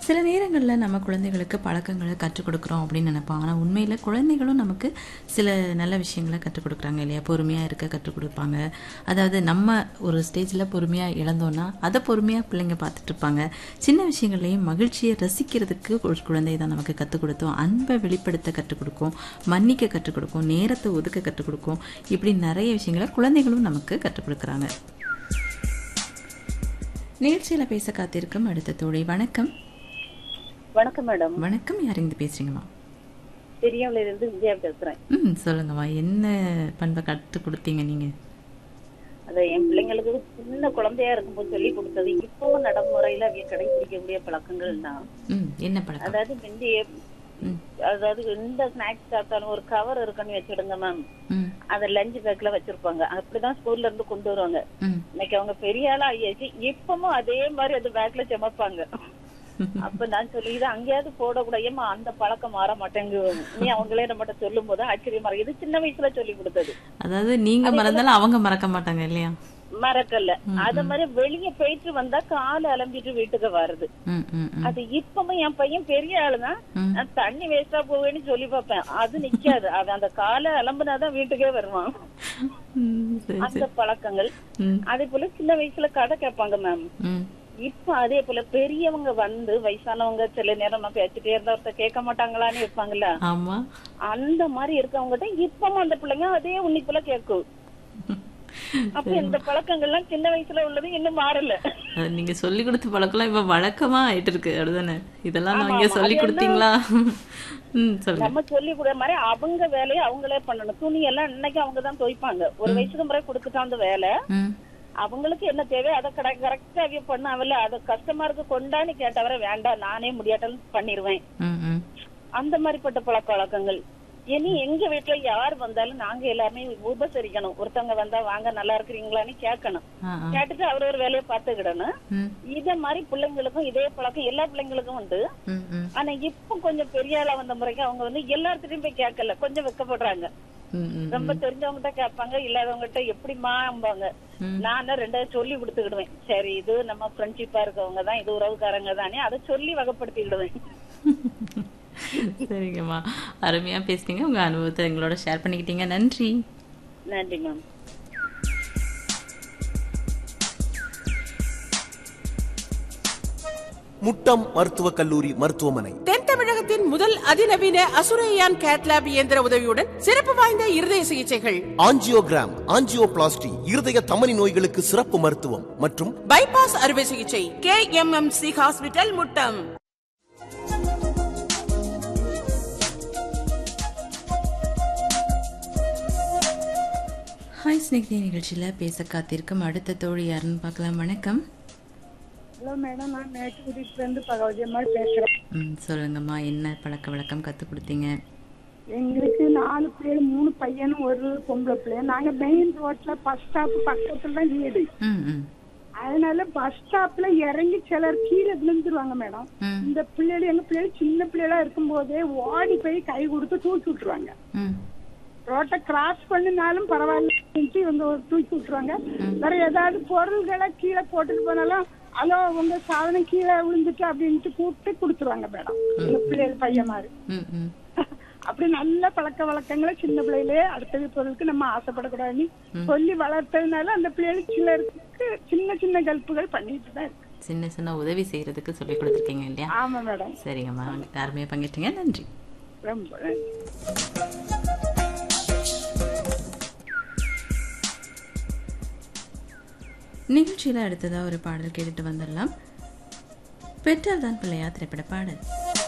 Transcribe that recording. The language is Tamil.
சில நேரங்களில் நம்ம குழந்தைகளுக்கு பழக்கங்களை கற்றுக் கொடுக்குறோம் அப்படின்னு நினைப்போம் ஆனால் உண்மையில் குழந்தைகளும் நமக்கு சில நல்ல விஷயங்களை கற்றுக் கொடுக்குறாங்க இல்லையா பொறுமையாக இருக்க கற்றுக் கொடுப்பாங்க அதாவது நம்ம ஒரு ஸ்டேஜில் பொறுமையாக இழந்தோன்னா அதை பொறுமையாக பிள்ளைங்க பார்த்துட்டு இருப்பாங்க சின்ன விஷயங்களையும் மகிழ்ச்சியை ரசிக்கிறதுக்கு ஒரு குழந்தை தான் நமக்கு கற்றுக் கொடுத்தோம் அன்பை வெளிப்படுத்த கற்றுக் கொடுக்கும் மன்னிக்க கற்றுக் கொடுக்கும் நேரத்தை ஒதுக்க கற்றுக் கொடுக்கும் இப்படி நிறைய விஷயங்களை குழந்தைகளும் நமக்கு கற்றுக் கொடுக்குறாங்க நிகழ்ச்சியில் பேச காத்திருக்கும் அடுத்த தோழி வணக்கம் வணக்கம் மேடம் வணக்கம் யாருங்க பேசுறீங்கம்மா பெரியவங்கள இருந்து விஜயா பேசுறேன் ம் சொல்லுங்கம்மா என்ன பண்பை கற்றுக் கொடுத்தீங்க நீங்க அத என் பிள்ளைங்களுக்கு சின்ன குழந்தையா இருக்கும்போது சொல்லி கொடுத்தது இப்பவும் நடைமுறையில அவைய கடைபிடிக்கக்கூடிய பழக்கங்கள் தான் ம் என்ன பழக்கம் அதாவது முந்தி ம் அதாவது எந்த ஸ்நாக்ஸ் சாப்பிட்டாலும் ஒரு கவர் இருக்குன்னு வச்சிடுங்க மேம் ம் அத லஞ்ச் பேக்ல வச்சிருப்பாங்க அப்படிதான் ஸ்கூல்ல இருந்து கொண்டு வருவாங்க ம் இன்னைக்கு அவங்க பெரிய ஆளா ஆகியாச்சு இப்பவும் அதே மாதிரி அது பேக்ல சுமப்பாங்க அப்ப நான் சொல்லி இது அங்கேயாவது போடக்கூடாது ஏமா அந்த பழக்கம் மாற மாட்டேங்கு நீ அவங்களே நம்மகிட்ட சொல்லும் போது ஆச்சரியமா இருக்கு இது சின்ன வயசுல சொல்லி கொடுத்தது அதாவது நீங்க மறந்தாலும் அவங்க மறக்க மாட்டாங்க இல்லையா மறக்கல அத மாதிரி வெளிய போயிட்டு வந்தா காலை அலம்பிட்டு வீட்டுக்கு வருது ம் ம் ம் அது இப்பவும் என் பையன் பெரிய ஆளுதான் ம். நான் தண்ணி வேஸ்டா போவேன்னு சொல்லி பார்ப்பேன் அது நிக்காது அவன் அந்த காலை அலம்புனாதான் வீட்டுக்கே வருவான் ம், சரி அந்த சரி பழக்கங்கள் ம் அதே போல சின்ன வயசுல கதை கேட்பாங்க மேம் ம் இப்ப அதே போல பெரியவங்க வந்து வயசானவங்க சில நேரம் நான் பேசிட்டே இருந்தா ஒருத்தர் கேட்க மாட்டாங்களான்னு இருப்பாங்கல்ல ஆமா அந்த மாதிரி இருக்கவங்ககிட்ட இப்பவும் அந்த பிள்ளைங்க அதே உன்னிப்புல கேட்கும் அப்ப இந்த பழக்கங்கள்லாம் சின்ன வயசுல உள்ளது இன்னும் மாறல அது நீங்க சொல்லி கொடுத்த பழக்கம்லாம் இப்ப வழக்கமா ஆயிட்டு இருக்கு அப்படிதானே இதெல்லாம் ஆமா, நீங்க ஆமா. சொல்லி அது என்ன- கொடுத்தீங்களா ம் சொல்லுங்க நம்ம சொல்லி கொடுத்த மாதிரி அவங்க வேலையை அவங்களே பண்ணணும் துணி எல்லாம் இன்னைக்கு அவங்க தான் துவைப்பாங்க ஒரு வயசுக்கு முறை கொடுத்துட்டா அந்த வேலை ம் அவங்களுக்கு என்ன தேவை அதை கரெக்டா அவிய பண்ண அவல அது கஸ்டமருக்கு கொண்டான்னு கேட்டவரை வேண்டாம் நானே முடியாட்டாலும் பண்ணிருவேன் ம் ம் அந்த மாதிரிப்பட்ட பழக்க வழக்கங்கள் இனி எங்க வீட்டுல யார் வந்தாலும் நாங்க எல்லாருமே உபசரிக்கணும் ஒருத்தவங்க வந்தா வாங்க நல்லா இருக்கிறீங்களான்னு கேட்கணும் ஆ ஆ கேட்டுட்டு அவர் ஒரு வேலையை பார்த்துக்கிடணும் ம் இத மாதிரி பிள்ளைங்களுக்கும் இதே பழக்கம் எல்லா பிள்ளைங்களுக்கும் உண்டு ம் ம் ஆனா இப்ப கொஞ்சம் பெரிய ஆளா வந்த முறைக்கு அவங்க வந்து எல்லார்த்திட்டையும் போய் கேட்கல கொஞ்சம் வெக்கப்படுறாங்க ம் ம் ரொம்ப தெரிஞ்சவங்ககிட்ட கேட்பாங்க இல்லாதவங்ககிட்ட எப்படிமாம்பாங்க ம். நான் ரெண்டாவது சொல்லி கொடுத்துக்கிடுவேன் சரி இது நம்ம ஃப்ரெண்ட்ஷிப்பா இருக்கவங்க தான் இது உறவுக்காரங்க தானே அதை சொல்லி வகைப்படுத்திக்கிடுவேன் சரிங்கம்மா அருமையா பேசுனீங்க உங்க அனுபவத்தை எங்களோட ஷேர் பண்ணிக்கிட்டீங்க நன்றி நன்றி மேம் முட்டம் மருத்துவக் கல்லூரி மருத்துவமனை தென் தமிழகத்தின் முதல் அதிநவீன அசுரையான் கேட்லாப் இயந்திர உதவியுடன் சிறப்பு வாய்ந்த இருதய சிகிச்சைகள் ஆஞ்சியோகிராம் ஆஞ்சியோபிளாஸ்டி இருதய தமனி நோய்களுக்கு சிறப்பு மருத்துவம் மற்றும் பைபாஸ் அறுவை சிகிச்சை K M M C hospital Muttam hi Snehithi நிகழ்ச்சியில பேச காத்திருக்கும் அடுத்த தோழி யாருன்னு பார்க்கலாம் வணக்கம் ஹலோ மேடம் நான் மேட்டுக்குடியில இருந்து பகவதி அம்மாள் பேசுறேன் ம் சொல்லுங்கம்மா என்ன பழக்க வழக்கம் கற்றுக் கொடுத்தீங்க எங்களுக்கு நாலு பிள்ளைகள் மூணு பையனும் ஒரு பொம்பளை பிள்ளை நாங்க மெயின் ரோட்ல பஸ் ஸ்டாப் பக்கத்துல தான் வீடு ம் ம் அதனால பஸ் ஸ்டாப்ல இறங்கி சிலர் கீழே விழுந்துருவாங்க மேடம் ம் இந்த பிள்ளைகள் எங்க பிள்ளைகள் சின்ன பிள்ளைகளா இருக்கும்போதே ஓடி போய் கை கொடுத்து தூக்கி விட்டுருவாங்க ம் ரோட்டை கிராஸ் பண்ணினாலும் பரவாயில்ல இவங்க ஒரு தூக்கி விட்டுருவாங்க வேற ஏதாவது பொருள்களை கீழே போட்டுட்டு போனாலும் ஹலோ உங்க சாதனம் கீழே விழுந்துட்டு அப்படின்ட்டு கூப்பிட்டு கொடுத்துருவாங்க மேடம் எங்க பிள்ளைகள் பையன் மாதிரி ம் ம் அப்படி நல்ல பழக்க வழக்கங்களை சின்ன பிள்ளையிலே அடுத்த பொருளுக்கு நம்ம ஆசைப்படக்கூடாதுன்னு சொல்லி வளர்த்ததுனால அந்த பிள்ளைகளுக்கு சிலருக்கு சின்ன சின்ன கல்ப்புகள் பண்ணிட்டு தான் இருக்கு சின்ன சின்ன உதவி செய்யறதுக்கு சொல்லி கொடுத்துருக்கீங்க இல்லையா ஆமா மேடம் சரிங்கம்மா யாருமே பங்கிட்டீங்க நன்றி ரொம்ப நன்றி. நிகழ்ச்சியில் அடுத்ததாக ஒரு பாடல் கேட்டுட்டு வந்துடலாம் பெற்றால் தான் பிள்ளையா திரைப்பட பாடல்